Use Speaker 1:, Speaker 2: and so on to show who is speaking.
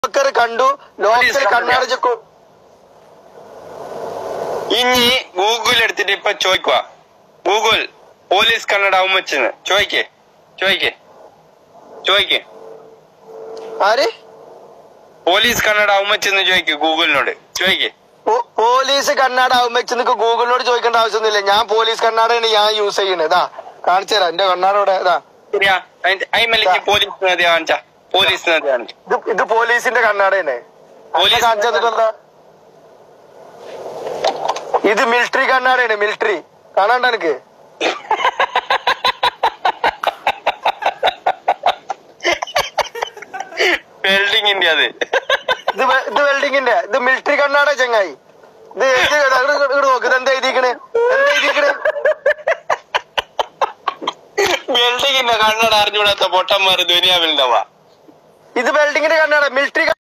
Speaker 1: locker കണ്ടു locker കണ്ണാടി ചെക്കു
Speaker 2: ഇനി ഗൂഗിൾ എടുത്തിട്ട് ഇപ്പൊ ചോദിക്കുക ഗൂഗിൾ പോലീസ് കന്നഡ ഉമ്മച്ചെന്ന് ചോദിക്കേ ചോദിക്കേ ചോദിക്കേ
Speaker 1: ആര്
Speaker 2: പോലീസ് കന്നഡ ഉമ്മച്ചെന്ന് ചോദിക്കേ ഗൂഗിളിനോട് ചോദിക്കേ
Speaker 1: പോ- പോലീസ് കണ്ണാട ആവുമ്പോ നിനക്ക് ഗൂഗിളിനോട് ചോദിക്കേണ്ട ആവശ്യമൊന്നുമില്ല ഞാൻ പോലീസ് കണ്ണാടയാണ് ഞാൻ യൂസ് ചെയ്യുന്നത് ഇതാ കാണിച്ചു തരാം എന്റെ കണ്ണാട ഇവിടെ ഇതാ
Speaker 2: ശരിയാ അയിമലേക്ക് പോലീസ് നദി കാണിച്ച പോലീസ് നദി കാണിച്ച
Speaker 1: ഇത് ഇത് പോലീസിന്റെ കണ്ണാടയാണ്
Speaker 2: പോലീസ്
Speaker 1: കാണിച്ചു തന്നിട്ടെന്താ ഇത് മിലിറ്ററി കണ്ണാടയാണ് മിലിറ്ററി കാണാണ്ട എനിക്ക്
Speaker 2: ബിൽഡിങ്ങിന്റെ അത്
Speaker 1: ഇത് വെ- ഇത് വെൽഡിങ്ങിന്റെ ഇത് മിലിറ്ററി കണ്ണാട ചങ്ങായി ഇത് ഇത് ഇങ്ങട് ഇങ്ങട് ഇങ്ങട് നോക്ക് ഇത് എന്താ എഴുതിക്കണ് എന്താ എഴുതിക്കണ്
Speaker 2: ബിൽഡിങ്ങിന്റെ കണ്ണട അറിഞ്ഞുകൂടാത്ത പൊട്ടന്മാർ ദുനിയാവിലുണ്ടാവാ
Speaker 1: ഇത് വെൽഡിങ്ങിന്റെ കണ്ണാട മിലിറ്ററി